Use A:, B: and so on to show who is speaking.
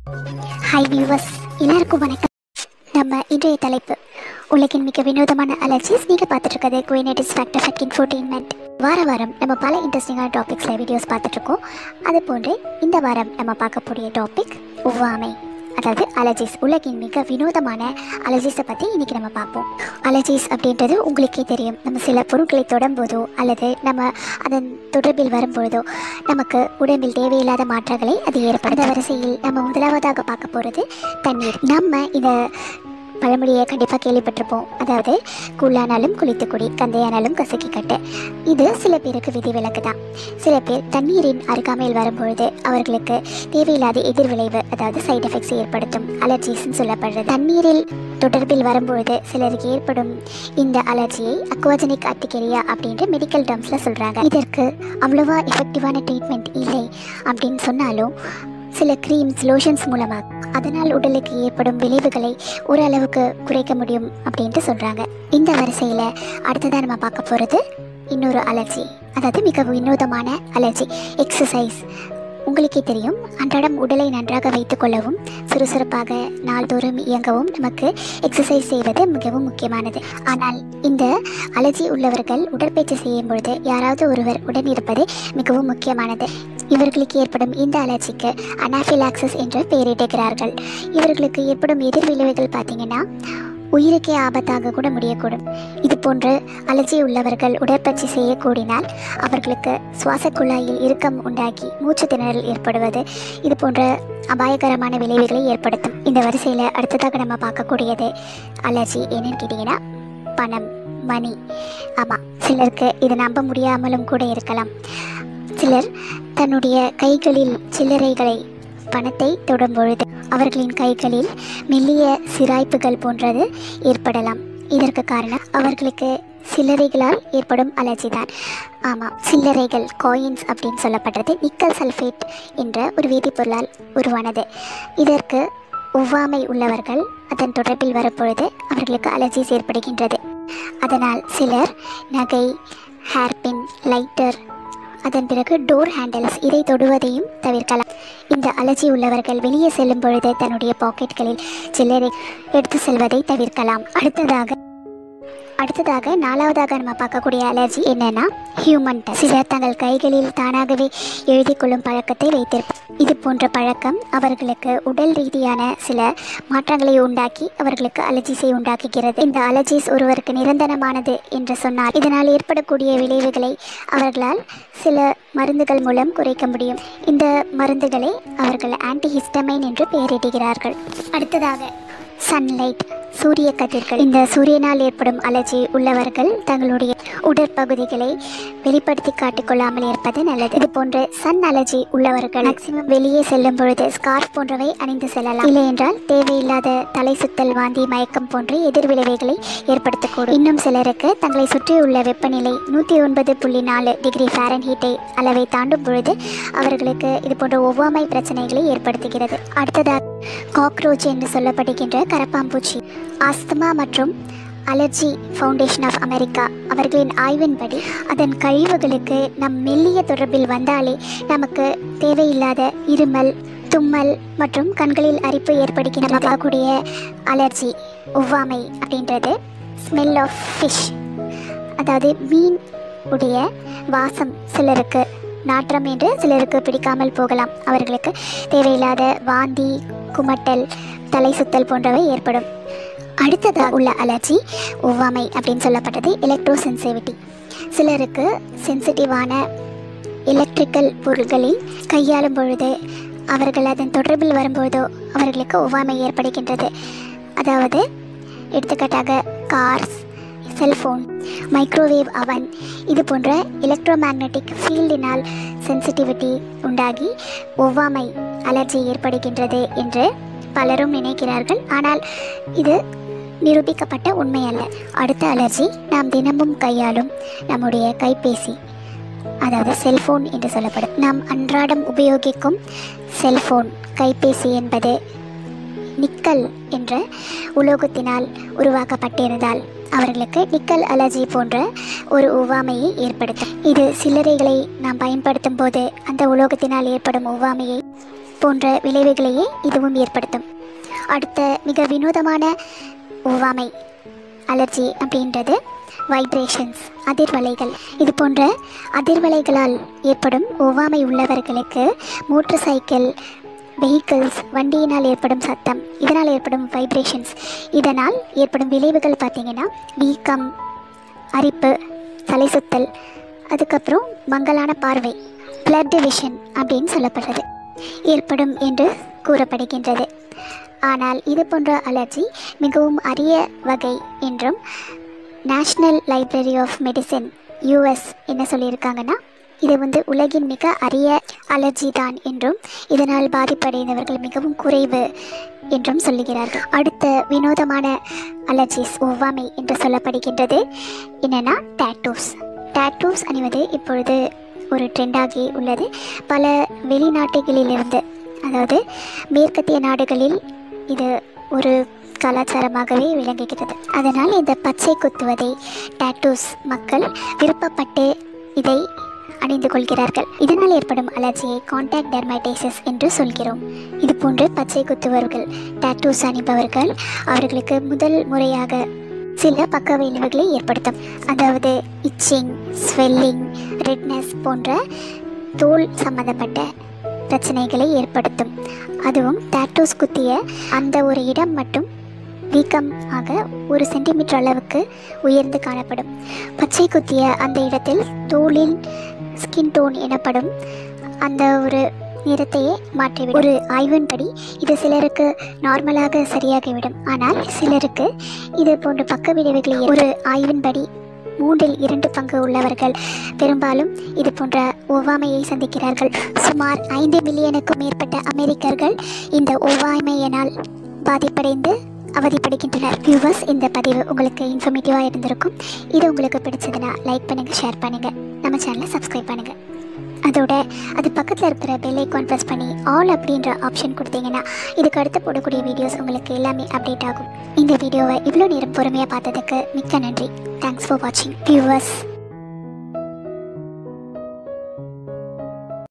A: hi viewers எல்லாருக்கும் வணக்கம் நம்ம இன்றைய தலைப்பு உலகின் மிக வினோதமான அலர்ஜிஸ் நீங்கள் பார்த்துட்டு இருக்கிறது குயினேட்டிஸ் ஃபேக்டர் ஃபேக்ட் இன்ஃபோர்டெயின்மெண்ட் வார வாரம் நம்ம பல இன்ட்ரெஸ்டிங்கான டாபிக்ஸில் வீடியோஸ் பார்த்துட்ருக்கோம் அது போன்று இந்த வாரம் நம்ம பார்க்கக்கூடிய டாபிக் ஒவ்வாமை அதாவது அலர்ஜிஸ் உலகின் மிக வினோதமான அலர்ஜிஸை பற்றி இன்றைக்கி நம்ம பார்ப்போம் அலர்ஜிஸ் அப்படின்றது உங்களுக்கே தெரியும் நம்ம சில பொருட்களை தொடும்போதோ அல்லது நம்ம அதன் தொடர்பில் வரும்பொழுதோ நமக்கு உடம்பில் தேவையில்லாத மாற்றங்களை அது ஏற்படும் அந்த வரிசையில் நம்ம முதலாவதாக பார்க்க போகிறது தண்ணீர் நம்ம இந்த பழமொழியை கண்டிப்பாக கேள்விப்பட்டிருப்போம் அதாவது குள்ளானாலும் குளித்து குடி கந்தையானாலும் கசக்கி கட்டு இது சில பேருக்கு விதிவிலக்கு தான் சில பேர் தண்ணீரின் அருகாமையில் வரும்பொழுது அவர்களுக்கு தேவையில்லாத எதிர்விளைவு அதாவது சைடு எஃபெக்ட்ஸ் ஏற்படுத்தும் அலர்ஜிஸ்ன்னு சொல்லப்படுறது தண்ணீரில் தொடர்பில் வரும்பொழுது சிலருக்கு ஏற்படும் இந்த அலர்ஜியை அக்வாஜனிக் அர்டிகேரியா அப்படின்ற மெடிக்கல் டேர்ம்ஸில் சொல்கிறாங்க இதற்கு அவ்வளவா எஃபெக்டிவான ட்ரீட்மெண்ட் இல்லை அப்படின்னு சொன்னாலும் சில க்ரீம்ஸ் லோஷன்ஸ் மூலமாக அதனால் உடலுக்கு ஏற்படும் விளைவுகளை ஓரளவுக்கு குறைக்க முடியும் அப்படின்ட்டு சொல்கிறாங்க இந்த வரிசையில் அடுத்ததாக நம்ம பார்க்க போகிறது இன்னொரு அலர்ஜி அதாவது மிக வினோதமான அலர்ஜி எக்ஸசைஸ் உங்களுக்கே தெரியும் அன்றாடம் உடலை நன்றாக வைத்துக்கொள்ளவும் சுறுசுறுப்பாக நாள்தோறும் இயங்கவும் நமக்கு எக்ஸசைஸ் செய்வது மிகவும் முக்கியமானது ஆனால் இந்த அலர்ஜி உள்ளவர்கள் உடற்பயிற்சி செய்யும் பொழுது யாராவது ஒருவர் உடன் இருப்பது மிகவும் முக்கியமானது இவர்களுக்கு ஏற்படும் இந்த அலர்ஜிக்கு அனாஃபிலாக்சஸ் என்று பெயரிடுகிறார்கள் இவர்களுக்கு ஏற்படும் எதிர்விளைவுகள் பார்த்தீங்கன்னா உயிருக்கே ஆபத்தாக கூட முடியக்கூடும் இது போன்று அலர்ஜி உள்ளவர்கள் உடற்பயிற்சி செய்யக்கூடினால் அவர்களுக்கு சுவாச குழாயில் இறுக்கம் உண்டாகி மூச்சு திணறல் ஏற்படுவது இது போன்ற அபாயகரமான விளைவுகளை ஏற்படுத்தும் இந்த வரிசையில் அடுத்ததாக நம்ம பார்க்கக்கூடியது அலர்ஜி என்னன்னு கேட்டிங்கன்னா பணம் மணி ஆமாம் சிலருக்கு இது நம்ப முடியாமலும் கூட இருக்கலாம் சிலர் தன்னுடைய கைகளில் சில்லறைகளை பணத்தை தொடும் பொழுது அவர்களின் கைகளில் மெல்லிய சிராய்ப்புகள் போன்றது ஏற்படலாம் இதற்கு காரணம் அவர்களுக்கு சில்லறைகளால் ஏற்படும் அலர்ஜி தான் ஆமாம் சில்லறைகள் காயின்ஸ் அப்படின்னு சொல்லப்படுறது நிக்கல் சல்ஃபேட் என்ற ஒரு வேதிப்பொருளால் உருவானது இதற்கு ஒவ்வாமை உள்ளவர்கள் அதன் தொடர்பில் வரும்பொழுது அவர்களுக்கு அலர்ஜிஸ் ஏற்படுகின்றது அதனால் சிலர் நகை ஹேர்பின் லைட்டர் அதன் பிறகு டோர் ஹேண்டில்ஸ் இதை தொடுவதையும் தவிர்க்கலாம் இந்த அலர்ஜி உள்ளவர்கள் வெளியே செல்லும் பொழுது தன்னுடைய பாக்கெட்களில் சில்லறை எடுத்து செல்வதை தவிர்க்கலாம் அடுத்ததாக அடுத்ததாக நாலாவதாக நம்ம பார்க்கக்கூடிய அலர்ஜி என்னன்னா ஹியூமன் டச் சிலர் தங்கள் கைகளில் தானாகவே எழுதி கொள்ளும் பழக்கத்தை வைத்திருப்பார் இது போன்ற பழக்கம் அவர்களுக்கு உடல் ரீதியான சில மாற்றங்களை உண்டாக்கி அவர்களுக்கு அலர்ஜிஸை உண்டாக்குகிறது இந்த அலர்ஜிஸ் ஒருவருக்கு நிரந்தரமானது என்று சொன்னால் இதனால் ஏற்படக்கூடிய விளைவுகளை அவர்களால் சில மருந்துகள் மூலம் குறைக்க முடியும் இந்த மருந்துகளை அவர்கள் ஆன்டிஹிஸ்டமைன் என்று பெயரிடுகிறார்கள் அடுத்ததாக சன்லைட் சூரிய கதிர்கள் இந்த சூரியனால் ஏற்படும் அலர்ஜி உள்ளவர்கள் தங்களுடைய உடற்பகுதிகளை வெளிப்படுத்தி காட்டிக்கொள்ளாமல் இருப்பது நல்லது இது போன்ற சன் அலர்ஜி உள்ளவர்கள் மேக்சிமம் வெளியே செல்லும் பொழுது ஸ்கார்ஃப் போன்றவை அணிந்து செல்லலாம் இல்லை என்றால் தேவையில்லாத தலை சுத்தல் வாந்தி மயக்கம் போன்ற எதிர்விளைவுகளை ஏற்படுத்தக்கூடும் இன்னும் சிலருக்கு தங்களை சுற்றியுள்ள வெப்பநிலை நூற்றி ஒன்பது புள்ளி நாலு டிகிரி ஃபாரன்ஹீட்டை அளவை தாண்டும் பொழுது அவர்களுக்கு இது போன்ற ஒவ்வாமை பிரச்சனைகளை ஏற்படுத்துகிறது அடுத்ததாக காக்ரோச் என்று சொல்லப்படுகின்ற கரப்பாம்பூச்சி ஆஸ்துமா மற்றும் அலர்ஜி ஃபவுண்டேஷன் ஆஃப் அமெரிக்கா அவர்களின் ஆய்வின்படி அதன் கழிவுகளுக்கு நம் மெல்லிய தொடர்பில் வந்தாலே நமக்கு தேவையில்லாத இருமல் தும்மல் மற்றும் கண்களில் அரிப்பு ஏற்படுகின்ற பார்க்கக்கூடிய அலர்ஜி ஒவ்வாமை அப்படின்றது ஸ்மெல் ஆஃப் ஃபிஷ் அதாவது மீன் உடைய வாசம் சிலருக்கு நாற்றம் என்று சிலருக்கு பிடிக்காமல் போகலாம் அவர்களுக்கு தேவையில்லாத வாந்தி குமட்டல் தலை சுத்தல் போன்றவை ஏற்படும் அடுத்ததாக உள்ள அலர்ஜி ஒவ்வாமை அப்படின்னு சொல்லப்பட்டது எலக்ட்ரோசென்சிவிட்டி சிலருக்கு சென்சிட்டிவான எலக்ட்ரிக்கல் பொருள்களில் கையாளும் பொழுது அவர்கள் அதன் தொடர்பில் வரும்போதோ அவர்களுக்கு ஒவ்வாமை ஏற்படுகின்றது அதாவது எடுத்துக்காட்டாக கார்ஸ் செல்ஃபோன் மைக்ரோவேவ் அவன் இது போன்ற எலக்ட்ரோ மேக்னெட்டிக் ஃபீல்டினால் சென்சிட்டிவிட்டி உண்டாகி ஒவ்வாமை அலர்ஜி ஏற்படுகின்றது என்று பலரும் நினைக்கிறார்கள் ஆனால் இது நிரூபிக்கப்பட்ட உண்மை அல்ல அடுத்த அலர்ஜி நாம் தினமும் கையாளும் நம்முடைய கைபேசி அதாவது செல்போன் என்று சொல்லப்படும் நாம் அன்றாடம் உபயோகிக்கும் செல்போன் கைபேசி என்பது நிக்கல் என்ற உலோகத்தினால் உருவாக்கப்பட்டிருந்தால் அவர்களுக்கு நிக்கல் அலர்ஜி போன்ற ஒரு ஒவ்வாமையை ஏற்படுத்தும் இது சில்லறைகளை நாம் பயன்படுத்தும் போது அந்த உலோகத்தினால் ஏற்படும் ஒவ்வாமையை போன்ற விளைவுகளையே இதுவும் ஏற்படுத்தும் அடுத்த மிக வினோதமான ஒவ்வாமை அலர்ஜி அப்படின்றது வைப்ரேஷன்ஸ் அதிர்வலைகள் இது போன்ற அதிர்வலைகளால் ஏற்படும் ஒவ்வாமை உள்ளவர்களுக்கு மோட்டார் சைக்கிள் வெஹிக்கிள்ஸ் வண்டியினால் ஏற்படும் சத்தம் இதனால் ஏற்படும் வைப்ரேஷன்ஸ் இதனால் ஏற்படும் விளைவுகள் பார்த்திங்கன்னா வீக்கம் அரிப்பு தலை சுத்தல் அதுக்கப்புறம் மங்கலான பார்வை பிளட் விஷன் அப்படின்னு சொல்லப்படுறது ஏற்படும் என்று கூறப்படுகின்றது ஆனால் இது போன்ற அலர்ஜி மிகவும் அரிய வகை என்றும் national library of medicine US என்ன சொல்லியிருக்காங்கன்னா இது வந்து உலகின் மிக அரிய அலர்ஜி தான் என்றும் இதனால் பாதிப்படைந்தவர்கள் மிகவும் குறைவு என்றும் சொல்லுகிறார்கள் அடுத்த வினோதமான அலர்ஜிஸ் ஒவ்வாமை என்று சொல்லப்படுகின்றது என்னென்னா டேட்டூஸ் டேட்டூஸ் அணிவது இப்பொழுது ஒரு ட்ரெண்டாகி உள்ளது பல வெளிநாட்டுகளிலிருந்து அதாவது மேற்கத்திய நாடுகளில் இது ஒரு கலாச்சாரமாகவே விளங்குகிறது அதனால் இந்த பச்சை குத்துவதை டேட்டூஸ் மக்கள் விருப்பப்பட்டு இதை அணிந்து கொள்கிறார்கள் இதனால் ஏற்படும் அலர்ஜியை கான்டாக்ட் டெர்மைடைசிஸ் என்று சொல்கிறோம் இது போன்று பச்சை குத்துவர்கள் டேட்டூஸ் அணிபவர்கள் அவர்களுக்கு முதல் முறையாக சில பக்க விளைவுகளை ஏற்படுத்தும் அதாவது இச்சிங் ஸ்வெல்லிங் ரெட்னஸ் போன்ற தோல் சம்பந்தப்பட்ட பிரச்சனைகளை ஏற்படுத்தும் அதுவும் டேட்டூஸ் குத்திய அந்த ஒரு இடம் மட்டும் வீக்கம் ஆக ஒரு சென்டிமீட்டர் அளவுக்கு உயர்ந்து காணப்படும் பச்சை குத்திய அந்த இடத்தில் தோலில் ஸ்கின் டோன் எனப்படும் அந்த ஒரு நிறத்தையே மாற்றிவிடும் ஒரு ஆய்வின்படி இது சிலருக்கு நார்மலாக சரியாகிவிடும் ஆனால் சிலருக்கு இது போன்ற பக்க விளைவுகளை ஒரு ஆய்வின்படி மூன்றில் இரண்டு பங்கு உள்ளவர்கள் பெரும்பாலும் இது போன்ற ஒவ்வாமையை சந்திக்கிறார்கள் சுமார் ஐந்து மில்லியனுக்கும் மேற்பட்ட அமெரிக்கர்கள் இந்த ஒவ்வாமையினால் பாதிப்படைந்து அவதிப்படுகின்றனர் வியூவர்ஸ் இந்த பதிவு உங்களுக்கு இன்ஃபர்மேட்டிவாக இருந்திருக்கும் இது உங்களுக்கு பிடிச்சதுன்னா லைக் பண்ணுங்கள் ஷேர் பண்ணுங்கள் நம்ம சேனலை சப்ஸ்கிரைப் பண்ணுங்கள் அதோட அது பக்கத்தில் இருக்கிற பெல் ஐக்கான் ப்ரெஸ் பண்ணி ஆல் அப்படின்ற ஆப்ஷன் கொடுத்தீங்கன்னா இதுக்கு அடுத்து போடக்கூடிய வீடியோஸ் உங்களுக்கு எல்லாமே அப்டேட் ஆகும் இந்த வீடியோவை இவ்வளோ நேரம் பொறுமையாக பார்த்ததுக்கு மிக்க நன்றி தேங்க்ஸ் ஃபார் வாட்சிங் வியூவர்ஸ்